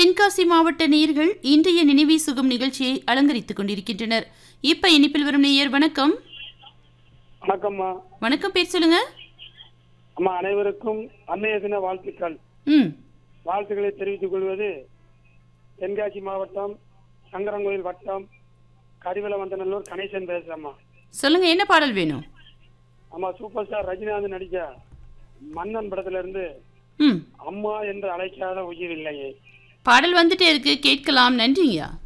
தென்காசி மாவட்ட நேயர்கள் இன்றைய நினைவே சுகம் நிகழ்ச்சியை அலங்கரித்துக் கொண்டிருக்கின்றனர் இப்ப இனிப்பில் வரும் நேயர் வணக்கம் வணக்கம்மா வணக்கம் பேர் சொல்லுங்க அம்மா அனைவருக்கும் அன்னைய தின வாழ்த்துக்கள் ம் வாழ்த்துக்களை தெரிவித்துக் கொள்வது தென்காசி மாவட்டம் சங்கரங்கோயில் வட்டம் கரிவலவந்தநல்லூர் கணேசன் பேசுறேம்மா சொல்லுங்க என்ன பாடல் வேணும் அம்மா சூப்பர் ஸ்டார் ரஜினிகாந்த் நடிக்க மன்னன் படத்துல இருந்து ம் அம்மா என்று அழைக்காத உயிர் இல்லையே பாடல் வந்துட்டே இருக்கு கேட்கலாம் நன்றிங்கய்யா